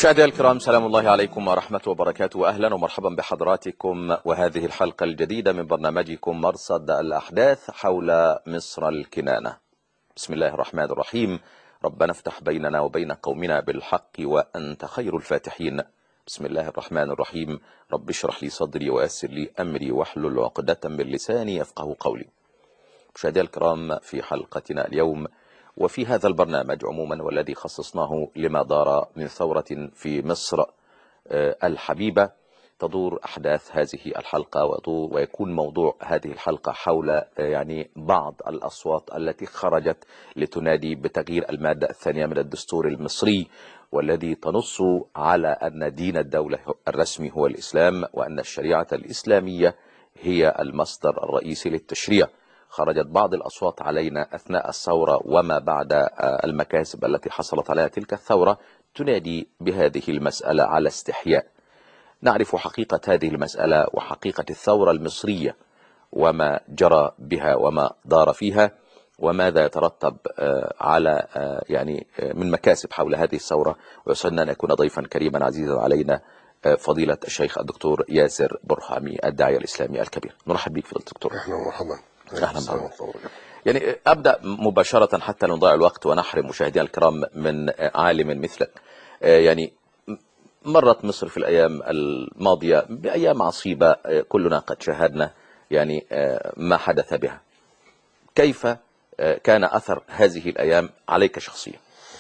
مشاهدينا الكرام سلام الله عليكم ورحمة وبركاته وأهلا ومرحبا بحضراتكم وهذه الحلقة الجديدة من برنامجكم مرصد الأحداث حول مصر الكنانة بسم الله الرحمن الرحيم ربنا افتح بيننا وبين قومنا بالحق وأنت خير الفاتحين بسم الله الرحمن الرحيم رب اشرح لي صدري ويسر لي أمري واحلل عقدة من لساني يفقه قولي مشاهدينا الكرام في حلقتنا اليوم وفي هذا البرنامج عموما والذي خصصناه لما دار من ثورة في مصر الحبيبة تدور أحداث هذه الحلقة ويدور ويكون موضوع هذه الحلقة حول يعني بعض الأصوات التي خرجت لتنادي بتغيير المادة الثانية من الدستور المصري والذي تنص على أن دين الدولة الرسمي هو الإسلام وأن الشريعة الإسلامية هي المصدر الرئيسي للتشريع خرجت بعض الأصوات علينا أثناء الثورة وما بعد المكاسب التي حصلت عليها تلك الثورة تنادي بهذه المسألة على استحياء نعرف حقيقة هذه المسألة وحقيقة الثورة المصرية وما جرى بها وما دار فيها وماذا يترتب على يعني من مكاسب حول هذه الثورة ويسعدنا أن يكون ضيفا كريما عزيزا علينا فضيلة الشيخ الدكتور ياسر برهامي الداعية الإسلامي الكبير نرحب بك فضيلة الدكتور اهلا ومرحبا أهلا بك يعني أبدأ مباشرة حتى لا نضيع الوقت ونحرم مشاهدينا الكرام من عالم مثلك يعني مرت مصر في الأيام الماضية بأيام عصيبة كلنا قد شاهدنا يعني ما حدث بها كيف كان أثر هذه الأيام عليك شخصيا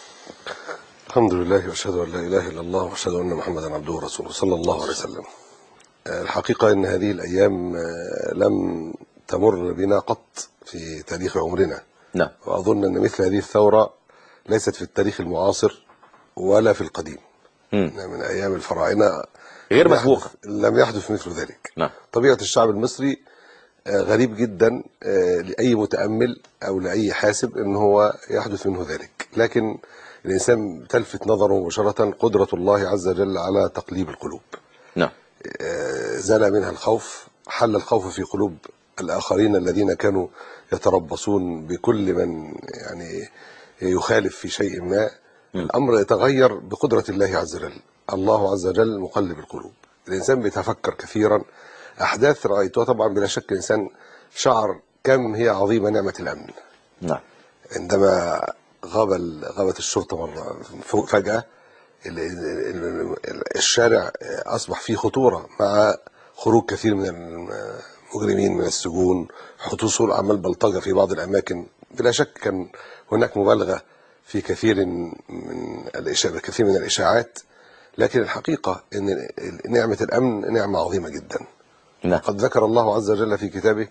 الحمد لله واشهد ان لا اله الا الله واشهد ان محمدا عبده ورسوله صلى الله عليه وسلم الحقيقه ان هذه الايام لم تمر بنا قط في تاريخ عمرنا نعم واظن ان مثل هذه الثوره ليست في التاريخ المعاصر ولا في القديم مم. من ايام الفراعنه غير لم مسبوقة يحدث- لم يحدث مثل ذلك نعم طبيعه الشعب المصري آه، غريب جدا آه، لاي متامل او لاي حاسب ان هو يحدث منه ذلك لكن الانسان تلفت نظره مباشره قدره الله عز وجل على تقليب القلوب نعم آه، زال منها الخوف حل الخوف في قلوب الآخرين الذين كانوا يتربصون بكل من يعني يخالف في شيء ما الأمر يتغير بقدرة الله عز وجل الله عز وجل مقلب القلوب الإنسان بيتفكر كثيرا أحداث رأيتها طبعا بلا شك الإنسان شعر كم هي عظيمة نعمة الأمن نعم عندما غاب ال- غابت الشرطة مرة ف- فجأة ال- ال- ال- الشارع أصبح فيه خطورة مع خروج كثير من المجرمين من السجون حصول أعمال بلطجة في بعض الأماكن بلا شك كان هناك مبالغة في كثير من الإشاعات كثير من الإشاعات لكن الحقيقة أن نعمة الأمن نعمة عظيمة جدا نعم قد ذكر الله عز وجل في كتابه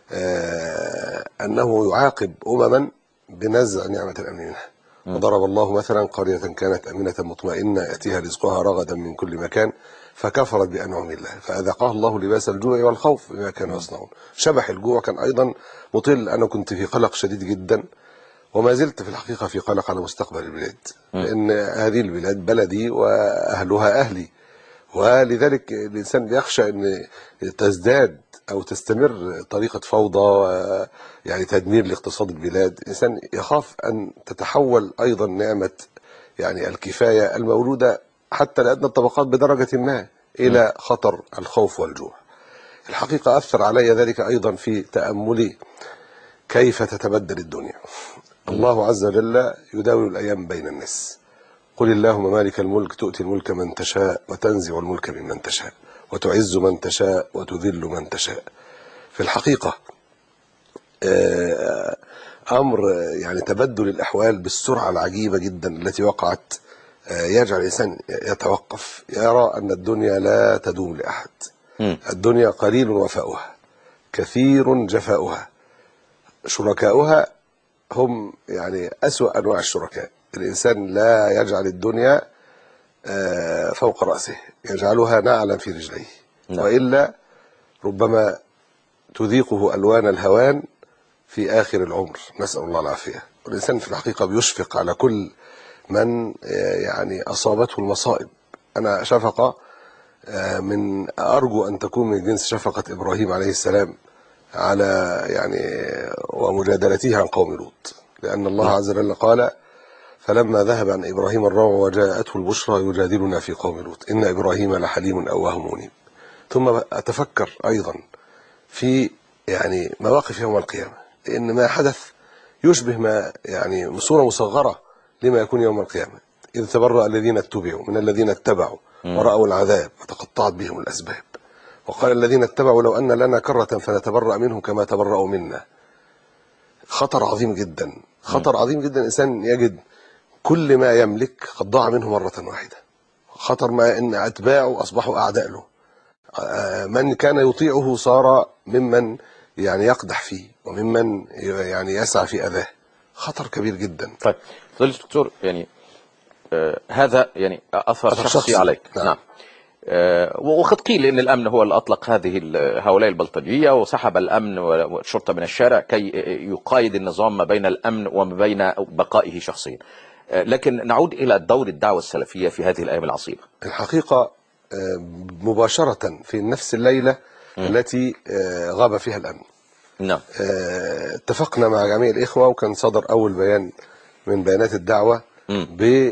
آه، أنه يعاقب أمما بنزع نعمة الأمن منها وضرب الله مثلا قرية كانت أمنة مطمئنة يأتيها رزقها رغدا من كل مكان فكفرت بأنعم الله فأذاقها الله لباس الجوع والخوف بما كانوا يصنعون شبح الجوع كان أيضا مطل أنا كنت في قلق شديد جدا وما زلت في الحقيقة في قلق على مستقبل البلاد لأن هذه البلاد بلدي وأهلها أهلي ولذلك الإنسان بيخشى أن تزداد أو تستمر طريقة فوضى و- يعني تدمير لاقتصاد البلاد الإنسان يخاف أن تتحول أيضا نعمة يعني الكفاية المولودة حتى لأدنى الطبقات بدرجة ما إلى خطر الخوف والجوع الحقيقة أثر علي ذلك أيضا في تأملي كيف تتبدل الدنيا الله عز وجل يداول الأيام بين الناس قل اللهم مالك الملك تؤتي الملك من تشاء وتنزع الملك ممن تشاء وتعز من تشاء وتذل من تشاء في الحقيقة آه، أمر يعني تبدل الأحوال بالسرعة العجيبة جدا التي وقعت آه، يجعل الإنسان يتوقف يرى أن الدنيا لا تدوم لأحد مم. الدنيا قليل وفاؤها كثير جفاؤها شركاؤها هم يعني أسوأ أنواع الشركاء الإنسان لا يجعل الدنيا آه، فوق رأسه يجعلها نعلا في رجليه نعم. وإلا ربما تذيقه ألوان الهوان في آخر العمر نسأل الله العافية والإنسان في الحقيقة بيشفق على كل من آه، يعني أصابته المصائب أنا شفقة آه، من أرجو أن تكون من جنس شفقة إبراهيم عليه السلام على يعني ومجادلته عن قوم لوط لأن الله عز وجل قال فلما ذهب عن إبراهيم الروع وجاءته البشرى يجادلنا في قوم لوط إن إبراهيم لحليم أواه منيب ثم أتفكر أيضا في يعني مواقف يوم القيامة لأن ما حدث يشبه ما يعني صورة مصغرة لما يكون يوم القيامة إذ تبرأ الذين اتبعوا من الذين اتبعوا ورأوا العذاب وتقطعت بهم الأسباب وقال الذين اتبعوا لو أن لنا كرة فنتبرأ منهم كما تبرأوا منا خطر عظيم جدا خطر عظيم جدا الإنسان يجد كل ما يملك قد ضاع منه مرة واحدة خطر ما إن أتباعه أصبحوا أعداء له آه، من كان يطيعه صار ممن يعني يقدح فيه وممن يعني يسعى في أذاه خطر كبير جدا طيب فضيلة الدكتور يعني آه هذا يعني اثر, أثر شخصي, شخصي. عليك نعم. نعم آه وقد قيل ان الامن هو اللي اطلق هذه ال- هؤلاء البلطجيه وسحب الامن والشرطه من الشارع كي يقايد النظام ما بين الامن وما بين بقائه شخصيا آه لكن نعود الى الدور الدعوه السلفيه في هذه الايام العصيبه الحقيقة آه، مباشرة في نفس الليلة التي آه، غاب فيها الأمن نعم آه، اتفقنا مع جميع الإخوة وكان صدر أول بيان من بيانات الدعوة مم.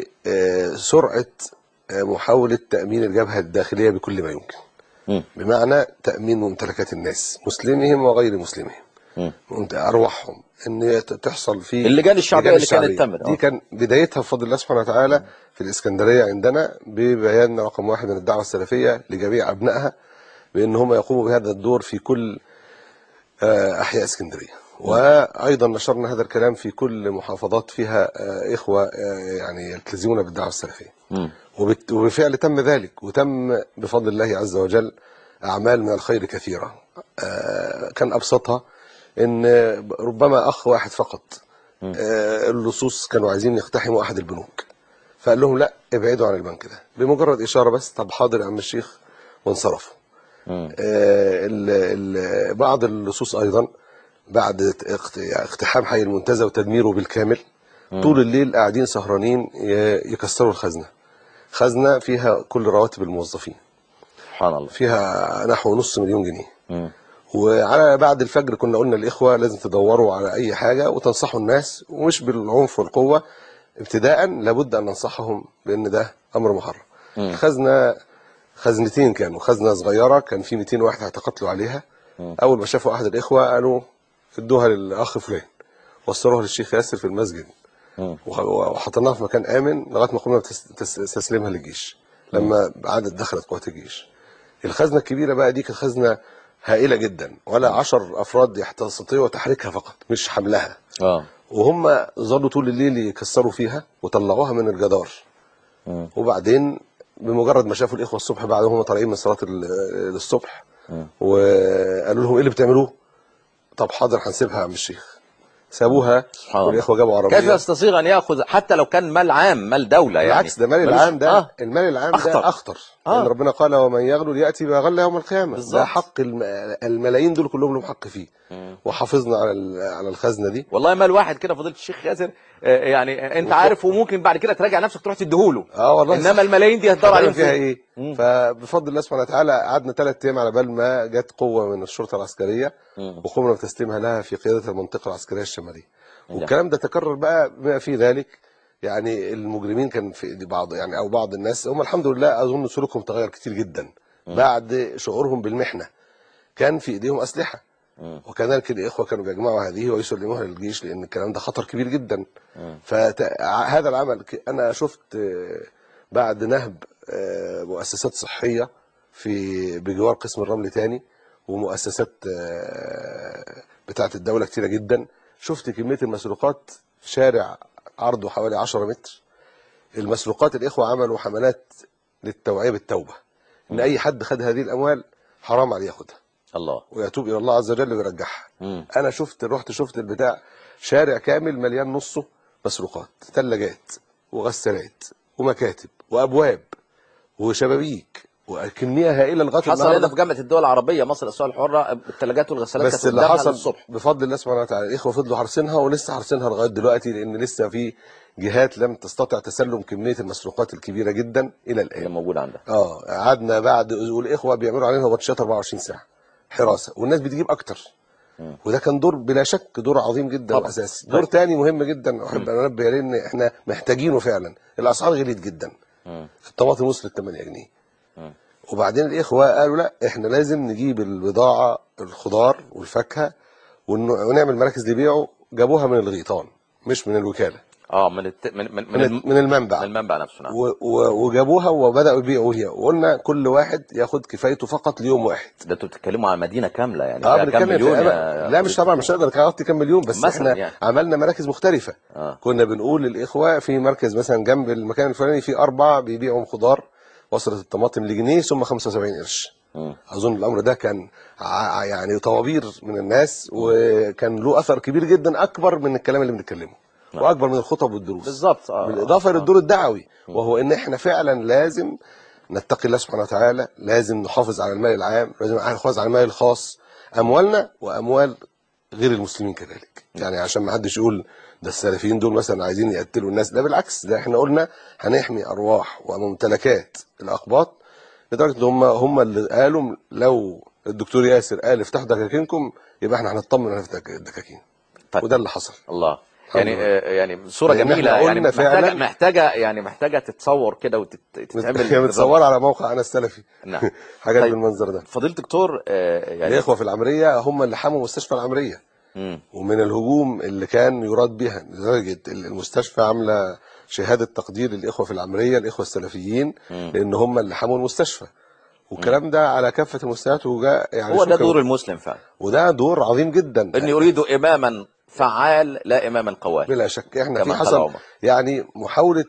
بسرعة آه، محاولة تأمين الجبهة الداخلية بكل ما يمكن مم. بمعنى تأمين ممتلكات الناس مسلمهم وغير مسلمهم مم. ممت- أرواحهم إن ت- تحصل في اللجان الشعبية اللجان اللي كانت الشعبية. تمت، آه. دي كان بدايتها بفضل الله سبحانه وتعالى في الإسكندرية عندنا ببيان رقم واحد من الدعوة السلفية لجميع أبنائها بأن هم يقوموا بهذا الدور في كل آه، أحياء اسكندرية وأيضا نشرنا هذا الكلام في كل محافظات فيها آه، إخوة آه، يعني يلتزمون بالدعوة السلفية مم. وبت- وبالفعل تم ذلك وتم بفضل الله عز وجل أعمال من الخير كثيرة آه، كان أبسطها إن ربما أخ واحد فقط آه، اللصوص كانوا عايزين يقتحموا أحد البنوك فقال لهم لا ابعدوا عن البنك ده بمجرد إشارة بس طب حاضر يا عم الشيخ وانصرفوا مم. آه، ال- ال- بعض اللصوص ايضا بعد اقت- اقتحام حي المنتزه وتدميره بالكامل طول الليل قاعدين سهرانين ي- يكسروا الخزنه خزنه فيها كل رواتب الموظفين سبحان الله فيها نحو نص مليون جنيه مم. وعلى بعد الفجر كنا قلنا للاخوه لازم تدوروا على اي حاجه وتنصحوا الناس ومش بالعنف والقوه ابتداء لابد ان ننصحهم بان ده امر محرم الخزنه خزنتين كانوا خزنه صغيره كان في 200 واحد اعتقدوا عليها اول ما شافوا احد الاخوه قالوا ادوها للاخ فلان وصلوها للشيخ ياسر في المسجد مم. وخ- وحطيناها في مكان امن لغايه ما قمنا بتس- تس- تسليمها للجيش لما عادت دخلت قوات الجيش الخزنه الكبيره بقى دي كانت خزنه هائله جدا ولا عشر افراد يستطيعوا تحريكها فقط مش حملها اه وهم ظلوا طول الليل يكسروا فيها وطلعوها من الجدار مم. وبعدين بمجرد ما شافوا الاخوه الصبح بعد هم طالعين من صلاه ال- الصبح وقالوا لهم ايه اللي بتعملوه؟ طب حاضر هنسيبها يا عم الشيخ سابوها سبحان الله. والاخوه جابوا عربيه كيف يستطيع ان ياخذ حتى لو كان مال عام مال دوله يعني بالعكس ده مال ملوش- العام ده آه. المال العام أخطر. ده اخطر آه. لان ربنا قال ومن يغلل ياتي بغل يوم القيامه بالظبط. ده حق الم- الملايين دول كلهم لهم حق فيه وحافظنا على ال- على الخزنه دي والله مال واحد كده فضيله الشيخ ياسر آه، يعني انت عارف وممكن بعد كده تراجع نفسك تروح تديهوله اه والله انما الملايين دي هتدور عليهم فيها فين؟ ايه مم. فبفضل الله سبحانه وتعالى قعدنا ثلاث ايام على بال ما جت قوه من الشرطه العسكريه مم. وقمنا بتسليمها لها في قياده المنطقه العسكريه الشماليه نعم. والكلام ده تكرر بقى بما في ذلك يعني المجرمين كان في إيدي بعض يعني او بعض الناس هم الحمد لله اظن سلوكهم تغير كتير جدا بعد شعورهم بالمحنه كان في ايديهم اسلحه مم. وكذلك الاخوه كانوا بيجمعوا هذه ويسلموها للجيش لان الكلام ده خطر كبير جدا فهذا العمل ك- انا شفت آه، بعد نهب آه، مؤسسات صحيه في بجوار قسم الرمل تاني ومؤسسات آه، بتاعه الدوله كتيره جدا شفت كميه المسروقات في شارع عرضه حوالي 10 متر المسروقات الاخوه عملوا حملات للتوعيه بالتوبه ان اي حد خد هذه الاموال حرام عليه ياخدها الله ويتوب الى الله عز وجل ويرجعها مم. انا شفت رحت شفت البتاع شارع كامل مليان نصه مسروقات ثلاجات وغسالات ومكاتب وابواب وشبابيك وكميه هائله لغايه حصل النهارده هنا في جامعه الدول العربيه مصر الاسواق الحره الثلاجات والغسالات بس كانت اللي قدامها حصل للصبح بفضل الله سبحانه وتعالى الاخوه فضلوا حارسينها ولسه حارسينها لغايه دلوقتي لان لسه في جهات لم تستطع تسلم كميه المسروقات الكبيره جدا الى اللي الان موجوده عندها اه قعدنا بعد والاخوه بيعملوا علينا بطشات 24 ساعه حراسه والناس بتجيب اكتر وده كان دور بلا شك دور عظيم جدا طبعا. واساسي طيب. دور تاني مهم جدا احب ان انبه عليه ان احنا محتاجينه فعلا الاسعار غليت جدا الطماطم وصلت 8 جنيه وبعدين الاخوه قالوا لا احنا لازم نجيب البضاعه الخضار والفاكهه ون- ونعمل مراكز لبيعه جابوها من الغيطان مش من الوكاله اه من الت... من من من, من, الم... من المنبع من المنبع نفسه نعم و- و- وجابوها وبداوا يبيعوا هي وقلنا كل واحد ياخد كفايته فقط ليوم واحد ده انتوا بتتكلموا عن مدينه كامله يعني اه فيها كام بنتكلم مليون في يا لا مش طبعا مش هقدر اغطي كام مليون بس مثلاً احنا يعني. عملنا مراكز مختلفه آه. كنا بنقول للاخوه في مركز مثلا جنب المكان الفلاني في اربعه بيبيعوا خضار وصلت الطماطم لجنيه ثم 75 قرش مم. اظن الامر ده كان ع- يعني طوابير من الناس وكان له اثر كبير جدا اكبر من الكلام اللي بنتكلمه واكبر من الخطب والدروس بالظبط اه بالاضافه آه. للدور الدعوي وهو ان احنا فعلا لازم نتقي الله سبحانه وتعالى لازم نحافظ على المال العام لازم نحافظ على المال الخاص اموالنا واموال غير المسلمين كذلك يعني عشان ما حدش يقول ده السلفيين دول مثلا عايزين يقتلوا الناس ده بالعكس ده احنا قلنا هنحمي ارواح وممتلكات الاقباط لدرجه ان هم هم اللي قالوا لو الدكتور ياسر قال افتحوا دكاكينكم يبقى احنا هنطمن على فتح الدكاكين طيب. وده اللي حصل الله الحمد يعني لله. آه، يعني صوره لأن جميله إحنا يعني قلنا محتاجه فعلاً- محتاجه يعني محتاجه تتصور كده وتتعمل هي متصوره على موقع انا السلفي نعم حاجات طيب. بالمنظر ده فضيله دكتور آه، يعني الاخوه في العمريه هم اللي حموا مستشفى العمريه مم. ومن الهجوم اللي كان يراد بها لدرجه المستشفى عامله شهاده تقدير للاخوه في العمريه الاخوه السلفيين لان هم اللي حموا المستشفى والكلام ده على كافه المستويات وجاء يعني هو ده شكر- دور المسلم فعلا وده دور عظيم جدا اني اريد اماما فعال لا اماما قوال بلا شك احنا كما في قال حصل عمر. يعني محاوله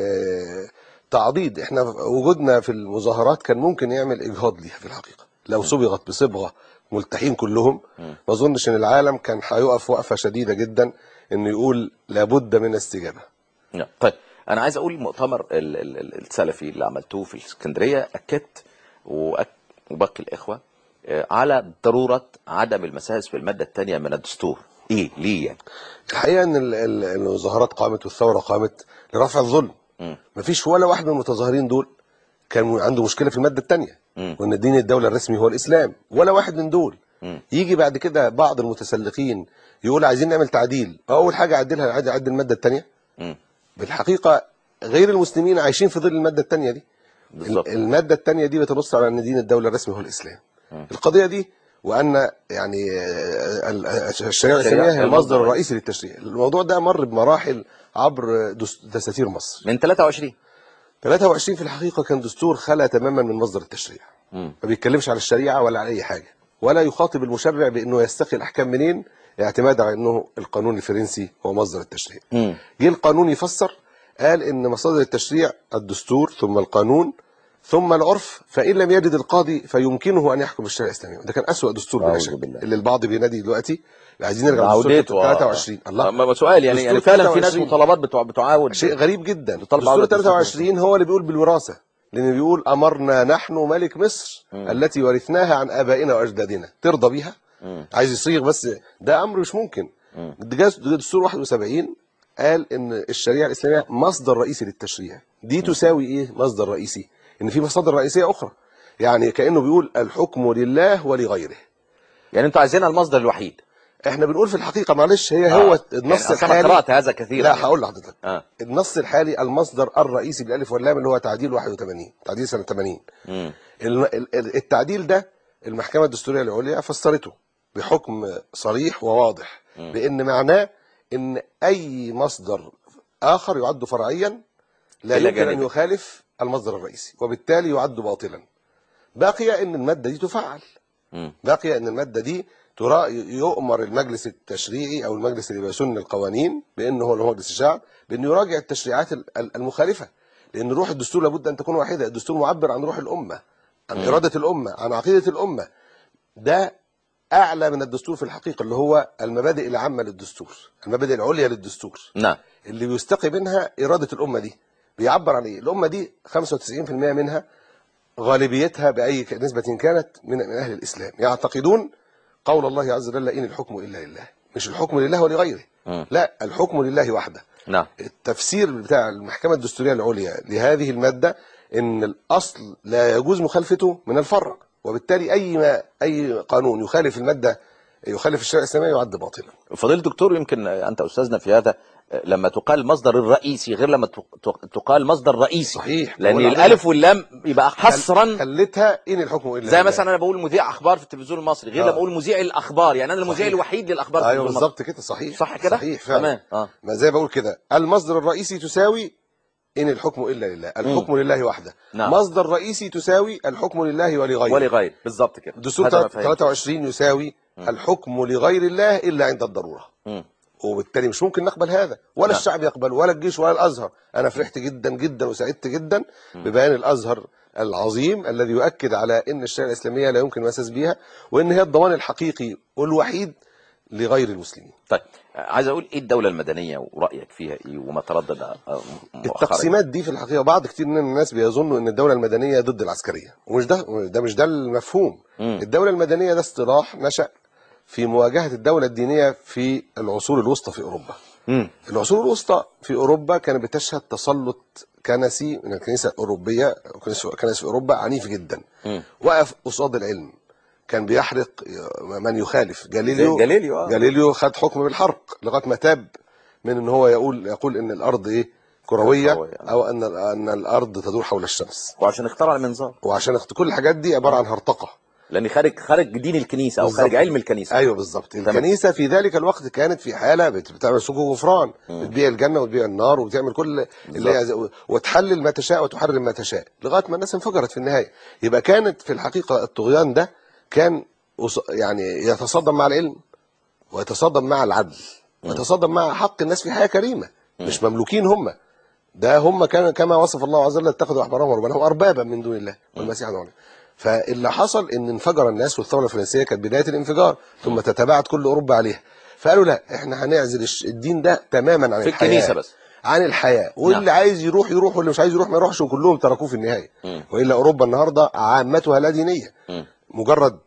آه، تعضيد احنا وجودنا في المظاهرات كان ممكن يعمل اجهاض ليها في الحقيقه لو صبغت بصبغه ملتحين كلهم ما اظنش ان العالم كان هيقف وقفه شديده جدا انه يقول لابد من استجابه نعم. طيب انا عايز اقول المؤتمر ال- ال- ال- السلفي اللي عملتوه في الاسكندريه اكدت وأك- وباقي الاخوه آه، على ضروره عدم المساس في الماده الثانيه من الدستور ايه ليه يعني الحقيقه ان ال- ال- المظاهرات قامت والثوره قامت لرفع الظلم مم. مفيش ولا واحد من المتظاهرين دول كان عنده مشكله في الماده الثانيه مم. وان دين الدوله الرسمي هو الاسلام ولا واحد من دول مم. يجي بعد كده بعض المتسلقين يقول عايزين نعمل تعديل اول حاجه اعدلها عايز اعدل الماده الثانيه مم. بالحقيقه غير المسلمين عايشين في ظل الماده الثانيه دي بالظبط. ال- الماده الثانيه دي بتنص على ان دين الدوله الرسمي هو الاسلام القضيه دي وان يعني آه، ال- الشريعه الاسلاميه هي المصدر المصدر الرئيسي للتشريع الموضوع ده مر بمراحل عبر دس- دساتير مصر من 23 23 في الحقيقه كان دستور خلى تماما من مصدر التشريع مم. ما بيتكلمش على الشريعه ولا على اي حاجه ولا يخاطب المشرع بانه يستقي الاحكام منين اعتمادا على انه القانون الفرنسي هو مصدر التشريع مم. جه القانون يفسر قال ان مصادر التشريع الدستور ثم القانون ثم العرف فان لم يجد القاضي فيمكنه ان يحكم بالشريعه الاسلاميه وده كان اسوأ دستور بلا أعوذ شك بالله. اللي البعض بينادي دلوقتي عايزين نرجع عودته لدستور 23 الله ما سؤال يعني يعني دستور فعلا في ناس 23. مطالبات بتوع بتعاود شيء غريب جدا بيطالب دستور بعودة 23 هو اللي بيقول بالوراثه لان بيقول امرنا نحن ملك مصر التي ورثناها عن ابائنا واجدادنا ترضى بيها عايز يصيغ بس ده امر مش ممكن دجاز- دستور 71 قال ان الشريعه الاسلاميه مصدر رئيسي للتشريع دي تساوي ايه مصدر رئيسي ان في مصادر رئيسيه اخرى يعني كانه بيقول الحكم لله ولغيره يعني انتوا عايزينها المصدر الوحيد احنا بنقول في الحقيقه معلش هي آه. هو النص يعني أصل أنا الحالي قرات هذا كثيرا لا يعني. هقول لحضرتك اه النص الحالي المصدر الرئيسي بالالف واللام اللي هو تعديل 81 تعديل سنه 80 مم. الم- ال- ال- التعديل ده المحكمه الدستوريه العليا فسرته بحكم صريح وواضح بان معناه ان اي مصدر اخر يعد فرعيا لا إلا يمكن ان جانبي. يخالف المصدر الرئيسي وبالتالي يعد باطلا بقي ان الماده دي تفعل مم. بقي ان الماده دي ترا يؤمر المجلس التشريعي او المجلس اللي بيسن القوانين بانه هو اللي هو مجلس الشعب بانه يراجع التشريعات ال- ال- المخالفه لان روح الدستور لابد ان تكون واحده الدستور معبر عن روح الامه عن اراده الامه عن عقيده الامه ده اعلى من الدستور في الحقيقه اللي هو المبادئ العامه للدستور المبادئ العليا للدستور نعم اللي بيستقي منها اراده الامه دي بيعبر عن ايه الامه دي 95% منها غالبيتها باي ك- نسبه كانت من من اهل الاسلام يعتقدون قول الله عز وجل ان الحكم الا لله مش الحكم لله ولغيره مم. لا الحكم لله وحده نعم التفسير بتاع المحكمه الدستوريه العليا لهذه الماده ان الاصل لا يجوز مخالفته من الفرع وبالتالي اي ما اي قانون يخالف الماده يخالف الشريعه الاسلاميه يعد باطلا فضيل دكتور يمكن انت استاذنا في هذا لما تقال مصدر الرئيسي غير لما تق- تقال مصدر رئيسي صحيح لان بقول لحضرتك الالف واللام يبقى حصرا خلتها ان الحكم الا زي لله. مثلا انا بقول مذيع اخبار في التلفزيون المصري غير آه. لما اقول مذيع الاخبار يعني انا المذيع صحيح. الوحيد للاخبار في ايوه التلفزيون المصري بالظبط كده صحيح صح كده صحيح فعلا تمام اه ما زي بقول كده المصدر الرئيسي تساوي ان الحكم الا لله الحكم لله وحده نعم. مصدر رئيسي تساوي الحكم لله ولغيره ولغير بالظبط كده دستور هذا ما فهمت. 23 يساوي الحكم لغير الله الا عند الضروره مم. وبالتالي مش ممكن نقبل هذا ولا نعم. الشعب يقبل ولا الجيش ولا الازهر انا فرحت جدا جدا وسعدت جدا ببيان الازهر العظيم الذي يؤكد على ان الشريعه الاسلاميه لا يمكن المساس بها وان هي الضمان الحقيقي والوحيد لغير المسلمين طيب عايز اقول ايه الدوله المدنيه ورايك فيها ايه وما تردد آه، مؤخرا التقسيمات دي في الحقيقه بعض كتير من الناس بيظنوا ان الدوله المدنيه ضد العسكريه ومش ده ده مش ده المفهوم مم. الدوله المدنيه ده اصطلاح نشا في مواجهه الدوله الدينيه في العصور الوسطى في اوروبا مم. العصور الوسطى في اوروبا كانت بتشهد تسلط كنسي من الكنيسه الاوروبيه كنيسه كنائس في اوروبا عنيف جدا مم. وقف قصاد العلم كان بيحرق من يخالف جاليليو جاليليو آه. جاليليو خد حكم بالحرق لغايه ما تاب من ان هو يقول يقول ان الارض ايه كرويه كروية. او ان ان الارض تدور حول الشمس وعشان اخترع المنظار وعشان اخت- كل الحاجات دي عباره عن هرطقه لان خارج خارج دين الكنيسه او بالظبط. خارج علم الكنيسه ايوه بالظبط الكنيسه في ذلك الوقت كانت في حاله بت- بتعمل سوق وغفران بتبيع الجنه وتبيع النار وبتعمل كل اللي هي زي- وتحلل ما تشاء وتحرم ما تشاء لغايه ما الناس انفجرت في النهايه يبقى كانت في الحقيقه الطغيان ده كان وص- يعني يتصادم مع العلم ويتصادم مع العدل ويتصادم مع حق الناس في حياه كريمه مش مملوكين هم ده هم كان كما وصف الله عز وجل اتخذوا احبارهم ورهبانهم اربابا من دون الله والمسيح ابن مريم فاللي حصل ان انفجر الناس والثوره الفرنسيه كانت بدايه الانفجار ثم تتابعت كل اوروبا عليها فقالوا لا احنا هنعزل الش- الدين ده تماما عن في الحياه الكنيسة بس. عن الحياه واللي نعم. عايز يروح يروح واللي مش عايز يروح ما يروحش وكلهم تركوه في النهايه مم. والا اوروبا النهارده عامتها لا دينيه مم. مجرد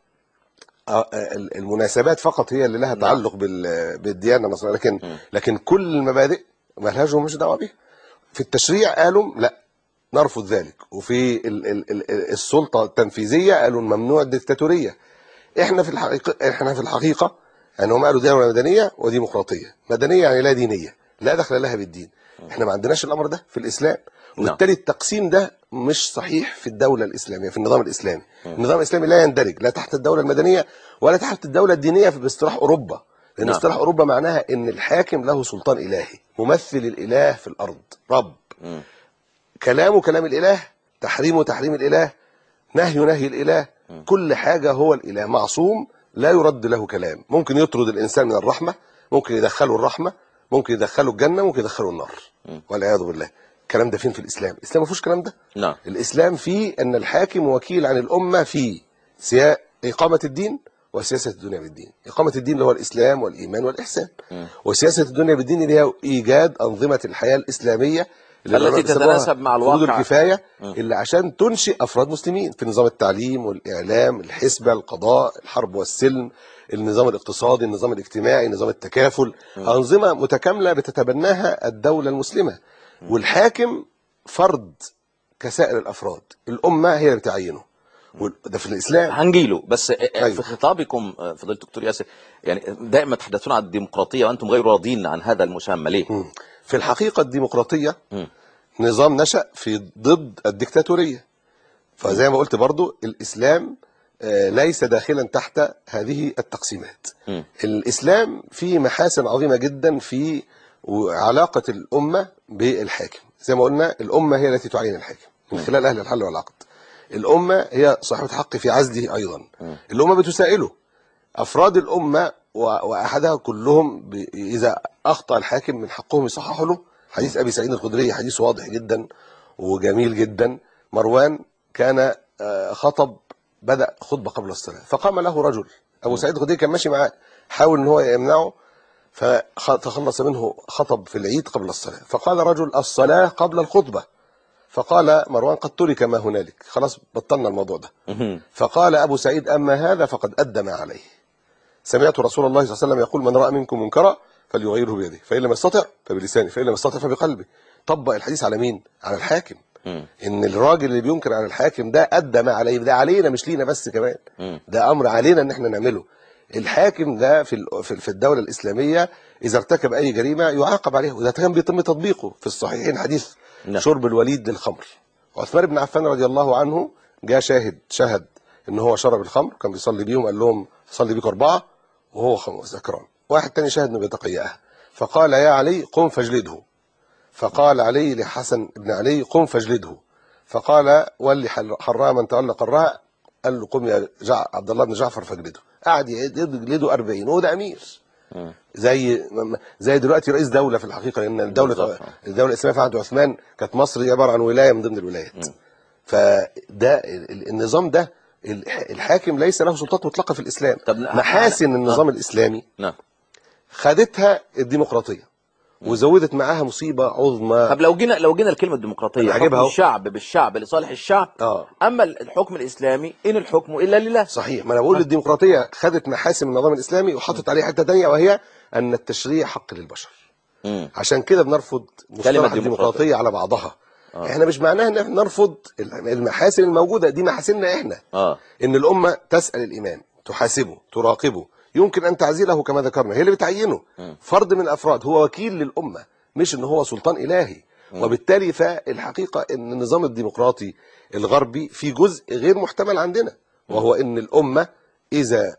آه، آه، المناسبات فقط هي اللي لها تعلق بال- بالديانه النصرانيه لكن لكن كل المبادئ ما لهاش مش دعوه بيها في التشريع قالوا لا نرفض ذلك وفي ال- ال- ال- السلطه التنفيذيه قالوا ممنوع الدكتاتوريه احنا في الحقيقه احنا في الحقيقه يعني هم قالوا دوله مدنيه وديمقراطيه مدنيه يعني لا دينيه لا دخل لها بالدين احنا ما عندناش الامر ده في الاسلام وبالتالي التقسيم ده مش صحيح في الدوله الاسلاميه في النظام الاسلامي النظام الاسلامي لا يندرج لا تحت الدوله المدنيه ولا تحت الدوله الدينيه في باصطلاح اوروبا لان نعم. اصطلاح اوروبا معناها ان الحاكم له سلطان الهي ممثل الاله في الارض رب مم. كلامه كلام الاله تحريمه تحريم الاله نهي نهي الاله كل حاجه هو الاله معصوم لا يرد له كلام ممكن يطرد الانسان من الرحمه ممكن يدخله الرحمه ممكن يدخله الجنه ممكن يدخله النار والعياذ بالله الكلام ده فين في الاسلام الاسلام ما فيهوش الكلام ده نعم الاسلام فيه ان الحاكم وكيل عن الامه في سيا... اقامه الدين وسياسه الدنيا بالدين اقامه الدين اللي هو الاسلام والايمان والاحسان وسياسه الدنيا بالدين اللي هي ايجاد انظمه الحياه الاسلاميه اللي التي العلماء بيسموها تتناسب مع حدود الواقع. الكفايه اللي عشان تنشئ افراد مسلمين في نظام التعليم والاعلام الحسبه القضاء الحرب والسلم النظام الاقتصادي النظام الاجتماعي نظام التكافل انظمه متكامله بتتبناها الدوله المسلمه والحاكم فرد كسائر الافراد الامه هي اللي بتعينه وال- ده في الاسلام هنجيله بس أيوة. في خطابكم فضيله الدكتور ياسر يعني دائما تحدثون عن الديمقراطيه وانتم غير راضين عن هذا المسمى ليه؟ مم. في الحقيقه الديمقراطيه مم. نظام نشأ في ضد الدكتاتورية فزي ما قلت برضو الإسلام آه، ليس داخلا تحت هذه التقسيمات مم. الإسلام فيه محاسن عظيمة جدا في علاقة الأمة بالحاكم زي ما قلنا الأمة هي التي تعين الحاكم من خلال أهل الحل والعقد الأمة هي صاحبة حق في عزله أيضا الأمة بتسائله أفراد الأمة و- وأحدها كلهم ب- إذا أخطأ الحاكم من حقهم يصححوا له حديث أبي سعيد الخدري حديث واضح جدا وجميل جدا مروان كان آه، خطب بدأ خطبة قبل الصلاة فقام له رجل أبو سعيد الخدري كان ماشي معاه حاول إن هو يمنعه فتخلص منه خطب في العيد قبل الصلاة فقال رجل الصلاة قبل الخطبة فقال مروان قد ترك ما هنالك خلاص بطلنا الموضوع ده مهم. فقال أبو سعيد أما هذا فقد أدى ما عليه سمعت رسول الله صلى الله عليه وسلم يقول من رأى منكم منكرا فليغيره بيده فإن لم يستطع فبلسانه فإن لم يستطع فبقلبه طبق الحديث على مين؟ على الحاكم مم. ان الراجل اللي بينكر على الحاكم ده ادى ما عليه ده علينا مش لينا بس كمان مم. ده امر علينا ان احنا نعمله الحاكم ده في ال- في في الدوله الاسلاميه اذا ارتكب اي جريمه يعاقب عليها وده كان بيتم تطبيقه في الصحيحين حديث نعم. شرب الوليد للخمر عثمان بن عفان رضي الله عنه جاء شاهد شهد ان هو شرب الخمر كان بيصلي بيهم قال لهم صلي بيكم اربعه وهو خم- سكران واحد تاني شاهد انه بيتقيأها فقال يا علي قم فاجلده فقال علي لحسن بن علي قم فاجلده فقال ولي حل- حراها من تولى قراها قال له قم يا جع عبد الله بن جعفر فاجلده قعد يجلده 40 وهو ده امير مم. زي زي دلوقتي رئيس دوله في الحقيقه لان الدوله بالظبط. الدوله الاسلاميه في عهد عثمان كانت مصر دي عباره عن ولايه من ضمن الولايات فده ال- ال- النظام ده الح- الحاكم ليس له سلطات مطلقه في الاسلام طب ن- محاسن آه. النظام الاسلامي نعم خدتها الديمقراطيه وزودت معاها مصيبه عظمى طب لو جينا لو جينا الكلمه الديمقراطيه أنا حكم هجيبها أهو. الشعب بالشعب لصالح الشعب اه اما الحكم الاسلامي ان الحكم الا لله صحيح ما انا بقول الديمقراطيه خدت محاسن النظام الاسلامي وحطت عليه حته تانية وهي ان التشريع حق للبشر مم. عشان كده بنرفض مصطلح ديمقراطية. الديمقراطيه على بعضها آه. احنا مش معناها ان احنا نرفض المحاسن الموجوده دي محاسننا احنا اه ان الامه تسال الامام تحاسبه تراقبه يمكن ان تعزله كما ذكرنا هي اللي بتعينه مم. فرد من الافراد هو وكيل للامه مش ان هو سلطان الهي وبالتالي فالحقيقه ان النظام الديمقراطي الغربي في جزء غير محتمل عندنا وهو ان الامه اذا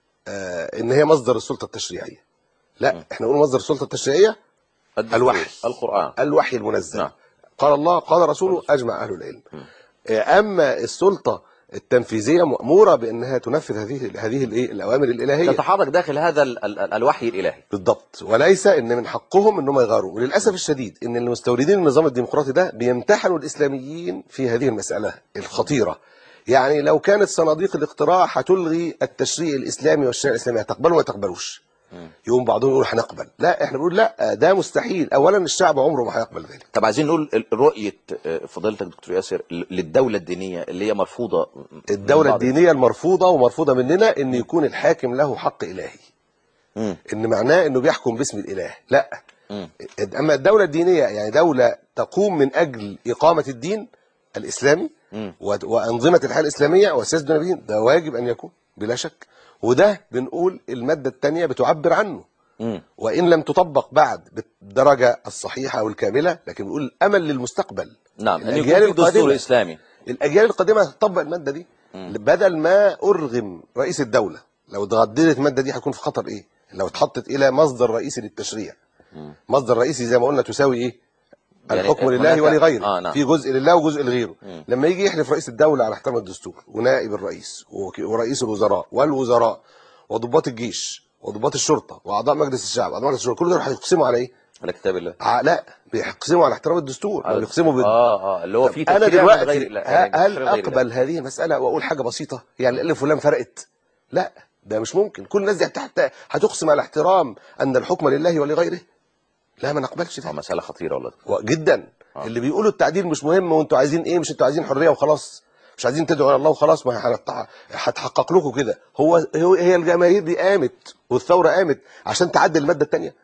آه ان هي مصدر السلطه التشريعيه لا احنا نقول مصدر السلطه التشريعيه الدستور، الوحي. القران الوحي المنزل نعم. قال الله قال رسوله اجمع اهل العلم آه، اما السلطه التنفيذيه ماموره بانها تنفذ هذه هذه الايه الاوامر الالهيه تتحرك داخل هذا ال- ال- ال- الوحي الالهي بالضبط وليس ان من حقهم ان هم يغيروا وللاسف الشديد ان المستوردين النظام الديمقراطي ده بيمتحنوا الاسلاميين في هذه المساله الخطيره يعني لو كانت صناديق الاقتراع هتلغي التشريع الاسلامي والشريعه الاسلاميه هتقبلوا ولا تقبلوش يقوم بعضهم يقول هنقبل لا احنا بنقول لا ده مستحيل اولا الشعب عمره ما هيقبل ذلك طب عايزين نقول ال- رؤيه آه، فضيلتك دكتور ياسر ل- للدوله الدينيه اللي هي مرفوضه من الدوله بعض- الدينيه المرفوضه ومرفوضه مننا ان يكون الحاكم له حق الهي مم. ان معناه انه بيحكم باسم الاله لا مم. اما الدوله الدينيه يعني دوله تقوم من اجل اقامه الدين الاسلامي مم. و- وانظمه الحياه الاسلاميه وسياسه النبيين ده واجب ان يكون بلا شك وده بنقول الماده الثانيه بتعبر عنه مم. وان لم تطبق بعد بالدرجه الصحيحه او الكامله لكن بنقول امل للمستقبل نعم ان الأجيال يكون في دستور القادمة. اسلامي الاجيال القادمه هتطبق الماده دي بدل ما ارغم رئيس الدوله لو اتغدرت الماده دي هتكون في خطر ايه لو اتحطت الى مصدر رئيسي للتشريع مصدر رئيسي زي ما قلنا تساوي ايه يعني الحكم هناك- لله ولغيره آه، نعم. في جزء لله وجزء لغيره مم. لما يجي يحلف رئيس الدوله على احترام الدستور ونائب الرئيس وك- ورئيس الوزراء والوزراء وضباط الجيش وضباط الشرطه واعضاء مجلس الشعب واعضاء مجلس الشورى كل دول هيقسموا على ايه على كتاب الله ع- لا بيقسموا على احترام الدستور ما بيقسموا بال... اه اه اللي هو في انا تشريع من دلوقتي غير الله ه- يعني هل تشريع غير الله. اقبل هذه المساله واقول حاجه بسيطه يعني الالف واللام فرقت لا ده مش ممكن كل الناس دي هت- هتقسم على احترام ان الحكم لله ولغيره لا ما نقبلش اه ده مساله خطيره والله و- جدا آه. اللي بيقولوا التعديل مش مهم وانتوا عايزين ايه مش انتوا عايزين حريه وخلاص مش عايزين تدعوا الى الله وخلاص ما هنتع- هتحقق لكم كده هو هو- هي الجماهير دي قامت والثوره قامت عشان تعدل الماده الثانيه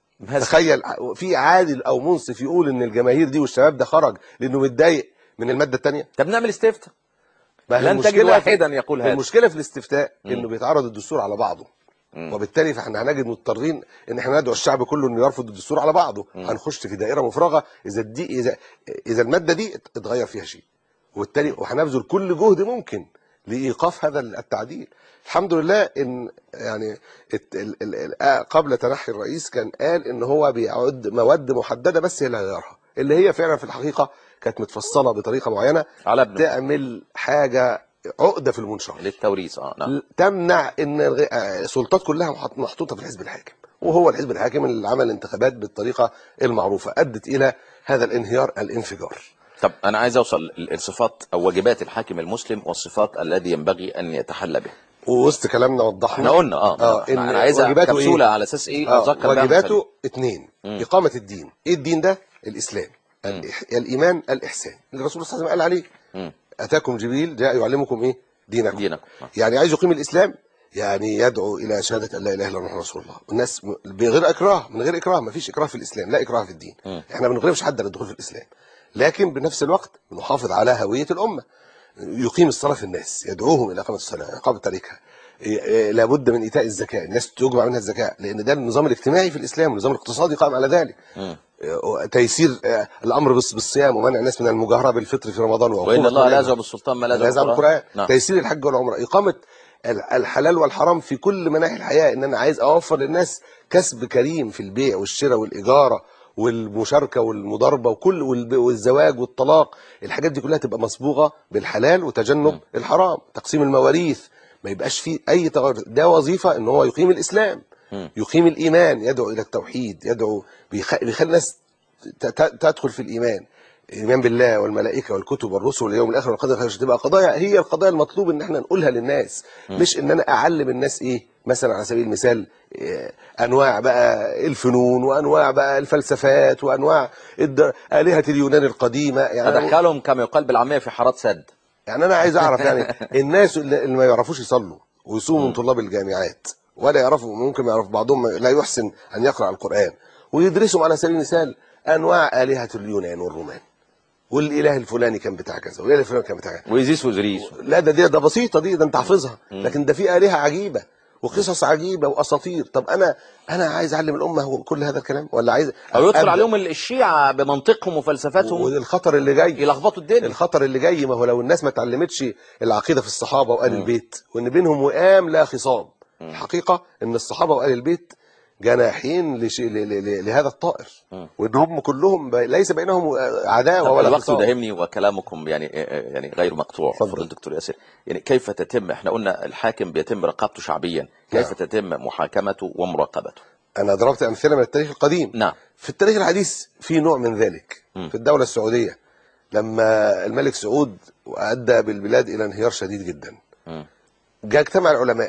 تخيل في عادل او منصف يقول ان الجماهير دي والشباب ده خرج لانه متضايق من الماده الثانيه طب نعمل استفتاء ما هي لن تجد المشكلة في- واحدا يقول هذا. المشكله في الاستفتاء انه بيتعرض الدستور على بعضه وبالتالي فاحنا هنجد مضطرين ان احنا ندعو الشعب كله انه يرفض الدستور على بعضه هنخش في دائره مفرغه اذا دي اذا اذا الماده دي اتغير فيها شيء وبالتالي وهنبذل كل جهد ممكن لايقاف هذا التعديل الحمد لله ان يعني الت- ال- ال- ال- آه قبل تنحي الرئيس كان قال ان هو بيعد مواد محدده بس هي اللي هيغيرها اللي هي فعلا في الحقيقه كانت متفصله بطريقه معينه على ابنه تعمل حاجه عقده في المنشار للتوريث اه نعم تمنع ان الغ- آه، السلطات كلها محط- محطوطه في الحزب الحاكم وهو الحزب الحاكم اللي عمل انتخابات بالطريقه المعروفه ادت الى هذا الانهيار الانفجار طب انا عايز اوصل ل- الصفات او واجبات الحاكم المسلم والصفات الذي ينبغي ان يتحلى به ووسط كلامنا وضحنا احنا قلنا اه, اه إحنا- انا ان عايز واجباته كبسوله ايه على اساس ايه آه اذكر بها واجباته اثنين مم. اقامه الدين ايه الدين ده الاسلام الإح... الايمان الاحسان اللي الرسول صلى الله عليه وسلم قال عليه مم. اتاكم جبريل جاء يعلمكم ايه دينكم دينكم آه. يعني عايز يقيم الاسلام يعني يدعو الى شهاده ان لا اله الا الله محمد رسول الله والناس م- بغير اكراه من غير اكراه ما فيش اكراه في الاسلام لا اكراه في الدين مم. احنا ما بنغرفش حد على الدخول في الاسلام لكن بنفس الوقت بنحافظ على هويه الامه يقيم الصلاه في الناس يدعوهم الى اقامه الصلاه اقامه تاركها إيه، إيه، لابد من ايتاء الزكاه الناس تجمع منها الزكاه لان ده النظام الاجتماعي في الاسلام والنظام الاقتصادي قائم على ذلك مم. إيه، تيسير آه، الامر بالص- بالصيام ومنع الناس من المجاهره بالفطر في رمضان وان وعقوبة الله لا الربا. يزعم بالسلطان ما لا لا يزعم يزعم القرآن نعم تيسير الحج والعمرة إقامة ال- الحلال والحرام في كل مناحي الحياة إن أنا عايز أوفر للناس كسب كريم في البيع والشراء والإجارة والمشاركة والمضاربة وكل والب- والزواج والطلاق الحاجات دي كلها تبقى مصبوغة بالحلال وتجنب الحرام تقسيم المواريث ما يبقاش فيه أي تغير ده وظيفة إن هو يقيم الإسلام مم. يقيم الإيمان يدعو إلى التوحيد يدعو بيخ- بيخلي الناس ت- ت- تدخل في الإيمان الايمان بالله والملائكه والكتب والرسل واليوم الاخر والقدر خير تبقى قضايا هي القضايا المطلوب ان احنا نقولها للناس مش ان انا اعلم الناس ايه مثلا على سبيل المثال إيه، انواع بقى الفنون وانواع بقى الفلسفات وانواع الد- الهه اليونان القديمه يعني أنا- ادخلهم كما يقال بالعاميه في حارات سد يعني انا عايز اعرف يعني الناس اللي اللي ما يعرفوش يصلوا ويصوموا من طلاب الجامعات ولا يعرفوا ممكن يعرف بعضهم لا يحسن ان يقرا القران ويدرسوا على سبيل المثال انواع الهه اليونان والرومان والاله الفلاني كان بتاع كذا والاله الفلاني كان بتاع كذا ويزيس وزريس لا ده دي ده بسيطه دي ده انت حافظها لكن ده في الهه عجيبه وقصص عجيبه واساطير طب انا انا عايز اعلم الامه كل هذا الكلام ولا عايز او يدخل أبدأ؟ عليهم الشيعه بمنطقهم وفلسفتهم والخطر اللي جاي يلخبطوا الدنيا الخطر اللي جاي ما هو لو الناس ما اتعلمتش العقيده في الصحابه وآل البيت وان بينهم وئام لا خصام الحقيقه ان الصحابه وآل البيت جناحين لش... ل... ل... ل... لهذا الطائر وان هم كلهم ب... ليس بينهم عداوه ولا الوقت خصام يداهمني وكلامكم يعني يعني غير مقطوع اتفضل. فضل الدكتور ياسر يعني كيف تتم احنا قلنا الحاكم بيتم رقابته شعبيا كيف نعم. تتم محاكمته ومراقبته انا ضربت امثله من التاريخ القديم نعم في التاريخ الحديث في نوع من ذلك مم. في الدوله السعوديه لما الملك سعود ادى بالبلاد الى انهيار شديد جدا مم. جاء اجتمع العلماء